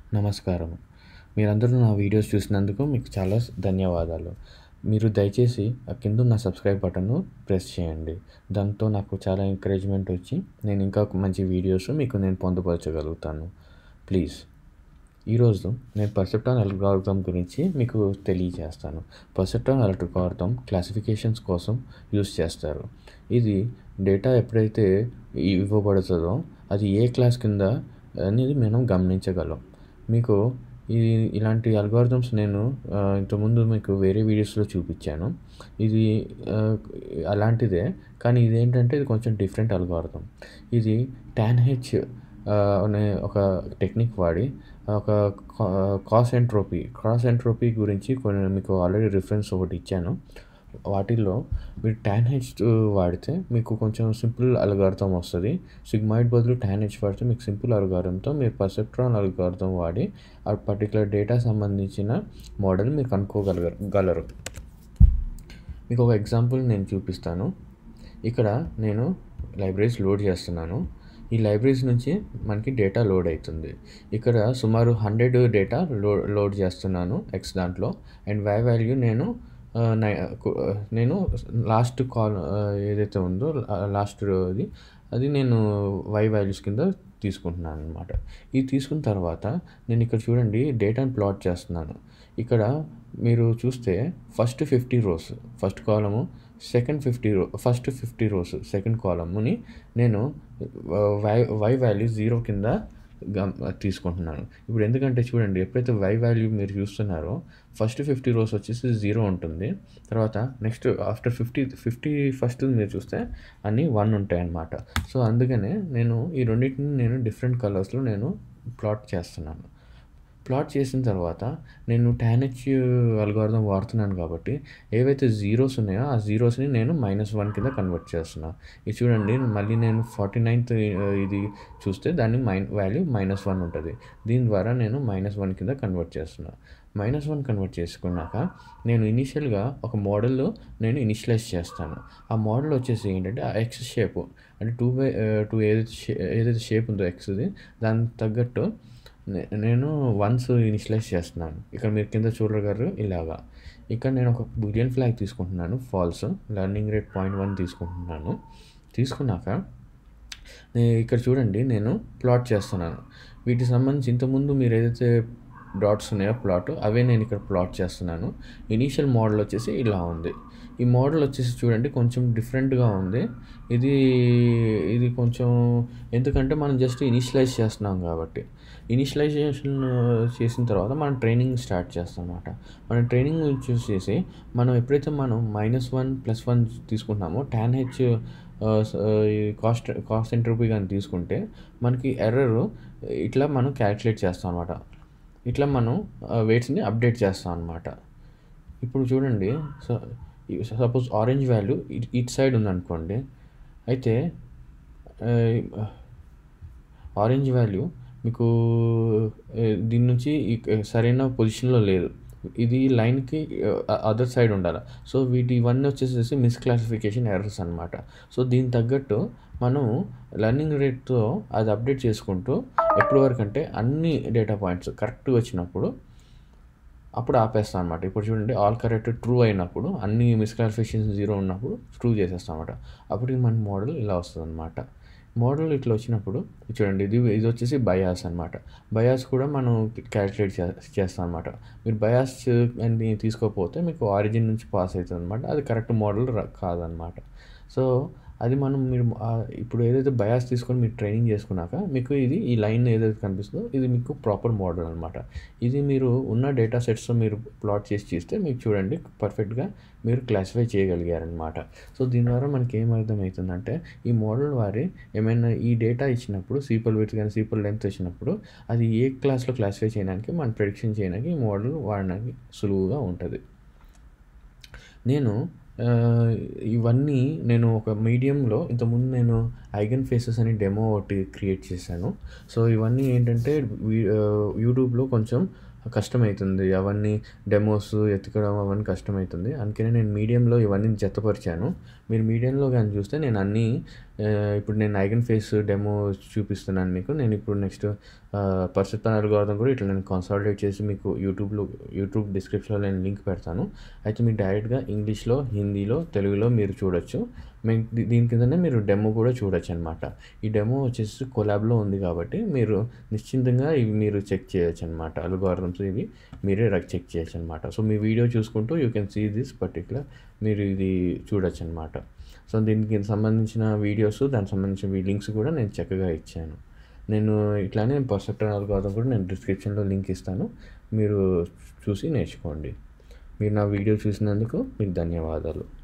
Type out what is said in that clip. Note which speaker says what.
Speaker 1: నమస్కారం మీరందరూ నా వీడియోస్ చూసినందుకు మీకు చాలా ధన్యవాదాలు మీరు దయచేసి ఆ కింద ఉన్న సబ్స్క్రైబ్ బటన్ను ప్రెస్ చేయండి దాంతో నాకు చాలా ఎంకరేజ్మెంట్ వచ్చి నేను ఇంకా మంచి వీడియోస్ మీకు నేను పొందుపరచగలుగుతాను ప్లీజ్ ఈరోజు నేను పర్సెప్టాన్ అల్గారిథం గురించి మీకు తెలియజేస్తాను పర్సెప్టాన్ అల్గారిథం క్లాసిఫికేషన్స్ కోసం యూస్ చేస్తారు ఇది డేటా ఎప్పుడైతే ఇవ్వబడుతుందో అది ఏ క్లాస్ కింద అనేది మనం గమనించగలం మీకు ఈ ఇలాంటి అల్గారిథమ్స్ నేను ఆ, ఇంతకుముందు మీకు వేరే వీడియోస్లో చూపించాను ఇది ఆ, అలాంటిదే కానీ ఇదేంటంటే ఇది కొంచెం డిఫరెంట్ అల్గారిథం ఇది టాన్ హెచ్ అనే ఒక టెక్నిక్ వాడి ఒక కాస్ ఎంట్రోపీ క్రాస్ ఎంట్రోపీ గురించి కొన్ని మీకు ఆల్రెడీ రిఫరెన్స్ ఒకటి ఇచ్చాను వాటిల్లో మీరు టాన్ హెచ్ వాడితే మీకు కొంచెం సింపుల్ అల్గారిథం వస్తుంది సిగ్మాయిడ్ బదులు టాన్ హెచ్ వాడితే మీకు సింపుల్ అల్గారిథంతో మీరు పర్సెప్ట్రాన్ అల్గారిథం వాడి ఆ పర్టికులర్ డేటా సంబంధించిన మోడల్ మీరు కనుక్కోగలగరు గలరు మీకు ఒక ఎగ్జాంపుల్ నేను చూపిస్తాను ఇక్కడ నేను లైబ్రరీస్ లోడ్ చేస్తున్నాను ఈ లైబ్రరీస్ నుంచి మనకి డేటా లోడ్ అవుతుంది ఇక్కడ సుమారు హండ్రెడ్ డేటా లో లోడ్ చేస్తున్నాను ఎక్స్ దాంట్లో అండ్ వై వాల్యూ నేను ఆ, నై- కు- ఆ, నేను లాస్ట్ కాల్ ఏదైతే ఉందో లాస్ట్ అది అది నేను వై వాల్యూస్ కింద తీసుకుంటున్నాను అనమాట ఇది తీసుకున్న తర్వాత నేను ఇక్కడ చూడండి డేటాను ప్లాట్ చేస్తున్నాను ఇక్కడ మీరు చూస్తే first fifty rows first column second fifty row first fifty rows second కాలమ్ని నేను వై వై వాల్యూ జీరో కింద గమ్ తీసుకుంటున్నాను ఇప్పుడు ఎందుకంటే చూడండి ఎప్పుడైతే వై వాల్యూ మీరు చూస్తున్నారో ఫస్ట్ ఫిఫ్టీ రోస్ వచ్చేసి జీరో ఉంటుంది తర్వాత next after fifty fifty first మీరు చూస్తే అన్నీ వన్ ఉంటాయి అన్నమాట సో అందుకనే నేను ఈ రెండింటిని నేను డిఫరెంట్ కలర్స్లో నేను ప్లాట్ చేస్తున్నాను ప్లాట్ చేసిన తర్వాత నేను టానెచ్ అల్గోరిథం వాడుతున్నాను కాబట్టి ఏవైతే జీరోస్ ఉన్నాయో ఆ జీరోస్ని నేను మైనస్ వన్ కింద కన్వర్ట్ చేస్తున్నాను ఇది చూడండి మళ్ళీ నేను ఫార్టీ నైన్త్ ఇది చూస్తే దాన్ని మైన్ వాల్యూ మైనస్ వన్ ఉంటుంది దీని ద్వారా నేను మైనస్ వన్ కింద కన్వర్ట్ చేస్తున్నాను మైనస్ వన్ కన్వర్ట్ చేసుకున్నాక నేను ఇనిషియల్గా ఒక మోడల్ నేను ఇనిషియలైజ్ చేస్తాను ఆ మోడల్ వచ్చేసి ఏంటంటే ఆ ఎక్స్ షేప్ అంటే టూ బై టూ ఏదైతే షే- ఏదైతే షేప్ ఉందో ఎక్స్ది దానికి తగ్గట్టు నే- నేను వన్స్ ఇనిషియలైజ్ చేస్తున్నాను ఇక్కడ మీరు కింద చూడగలరు ఇలాగా ఇక్కడ నేను ఒక బులియన్ ఫ్లాగ్ తీసుకుంటున్నాను false learning rate point one తీసుకుంటున్నాను తీసుకున్నాక నే- ఇక్కడ చూడండి నేను ప్లాట్ చేస్తున్నాను వీటికి సంబంధించి ఇంతకుముందు మీరు ఏదైతే డాట్స్ ఉన్నాయో ప్లాట్ అవే నేను ఇక్కడ ప్లాట్ చేస్తున్నాను ఇనీషియల్ మోడల్ వచ్చేసి ఇలా ఉంది ఈ మోడల్ వచ్చేసి చూడండి కొంచెం డిఫరెంట్గా ఉంది ఇది ఇది కొంచెం ఎందుకంటే మనం జస్ట్ ఇనిషియలైజ్ చేస్తున్నాం కాబట్టి ఇనిషియలైజేషన్ చేసిన తర్వాత మనం ట్రైనింగ్ స్టార్ట్ చేస్తాం అనమాట మనం ట్రైనింగ్ చూసేసి మనం ఎప్పుడైతే మనం మైనస్ వన్ ప్లస్ వన్ తీసుకుంటున్నామో tan H cost cost entropy కానీ తీసుకుంటే మనకి ఎర్రర్ ఇట్లా మనం క్యాల్కులేట్ చేస్తాం అనమాట ఇట్లా మనం వెయిట్స్ని అప్డేట్ చేస్తాం అనమాట ఇప్పుడు చూడండి suppose orange value it side ఉందనుకోండి అయితే ఆరెంజ్ వాల్యూ మీకు ఆ, దీని నుంచి ఈ- సరైన పొజిషన్లో లేదు ఇది లైన్కి అదర్ సైడ్ ఉండాలి సో వీటి ఇవన్నీ వచ్చేసేసి మిస్క్లాసిఫికేషన్ ఎర్రర్స్ అనమాట సో దీనికి తగ్గట్టు మనం లర్నింగ్ రేట్తో అది అప్డేట్ చేసుకుంటూ ఎప్పటి వరకు అంటే అన్ని డేటా పాయింట్స్ కరెక్ట్గా వచ్చినప్పుడు అప్పుడు ఆపేస్తాం అనమాట ఇప్పుడు చూడండి ఆల్ కరెక్ట్ ట్రూ అయినప్పుడు అన్ని మిస్క్లాసిఫికేషన్ జీరో ఉన్నప్పుడు ట్రూ చేసేస్తాం అనమాట అప్పుడు మన మోడల్ ఇలా వస్తుంది అనమాట మోడల్ ఇట్లా వచ్చినప్పుడు చూడండి ఇది ఇది వచ్చేసి బయాస్ అనమాట బయాస్ కూడా మనం క్యాలిక్యులేట్ చే చేస్తాం అనమాట మీరు బయాస్ అని తీసుకోకపోతే మీకు ఆరిజిన్ నుంచి పాస్ అవుతుంది అనమాట అది కరెక్ట్ మోడల్ కాదనమాట సో అది మనం మీరు ఆ, ఇప్పుడు ఏదైతే బయాస్ తీసుకొని మీరు ట్రైనింగ్ చేసుకున్నాక మీకు ఇది ఈ లైన్ ఏదైతే కనిపిస్తుందో ఇది మీకు ప్రాపర్ మోడల్ అనమాట ఇది మీరు ఉన్న డేటా సెట్స్తో మీరు ప్లాట్ చేసి చేస్తే మీకు చూడండి పర్ఫెక్ట్గా మీరు క్లాసిఫై చేయగలిగారనమాట సో దీని ద్వారా మనకి ఏం అర్థమవుతుందంటే ఈ మోడల్ వారి ఏమైనా ఈ డేటా ఇచ్చినప్పుడు సీపల్ విత్ కానీ సీపల్ లెంత్ ఇచ్చినప్పుడు అది ఏ క్లాస్లో క్లాసిఫై చేయడానికి మన ప్రెడిక్షన్ చేయడానికి ఈ మోడల్ వాడడానికి సులువుగా ఉంటుంది నేను ఆ, ఇవన్నీ నేను ఒక మీడియంలో ఇంతకుముందు నేను ఐగన్ ఫేసెస్ అని డెమో ఒకటి క్రియేట్ చేశాను సో ఇవన్నీ ఏంటంటే వీ- ఆ, యూట్యూబ్లో కొంచెం కష్టమవుతుంది అవన్నీ డెమోస్ ఎతకడం అవన్నీ కష్టమవుతుంది అందుకనే నేను మీడియంలో ఇవన్నీ జతపరిచాను మీరు మీడియంలో కానీ చూస్తే నేను అన్నీ ఆ, ఇప్పుడు నేను ఐగన్ ఫేస్ డెమో చూపిస్తున్నాను మీకు నేను ఇప్పుడు నెక్స్ట్ పర్సెప్టాన్ అల్గోరిథం కూడా ఇట్లా నేను కన్సాలిడేట్ చేసి మీకు యూట్యూబ్లో యూట్యూబ్ డిస్క్రిప్షన్లో నేను లింక్ పెడతాను అయితే మీరు డైరెక్ట్గా ఇంగ్లీష్లో హిందీలో తెలుగులో మీరు చూడొచ్చు మేము దీ- దీని కిందనే మీరు డెమో కూడా చూడొచ్చు అనమాట ఈ డెమో వచ్చేసి కొలాబ్లో ఉంది కాబట్టి మీరు నిశ్చింతంగా ఇవి మీరు చెక్ చేయొచ్చు అనమాట అల్గోరిథమ్స్ ఇవి మీరే చెక్ చేయొచ్చు అనమాట సో మీ వీడియో చూసుకుంటూ you can see this particular మీరు ఇది చూడొచ్చు అనమాట సో దీనికి సంబంధించిన వీడియోస్ దానికి సంబంధించిన లింక్స్ కూడా నేను చక్కగా ఇచ్చాను నేను ఇట్లానే పర్సెప్టర్ అల్గోరిథం కూడా నేను డిస్క్రిప్షన్లో లింక్ ఇస్తాను మీరు చూసి నేర్చుకోండి మీరు నా వీడియో చూసినందుకు మీకు ధన్యవాదాలు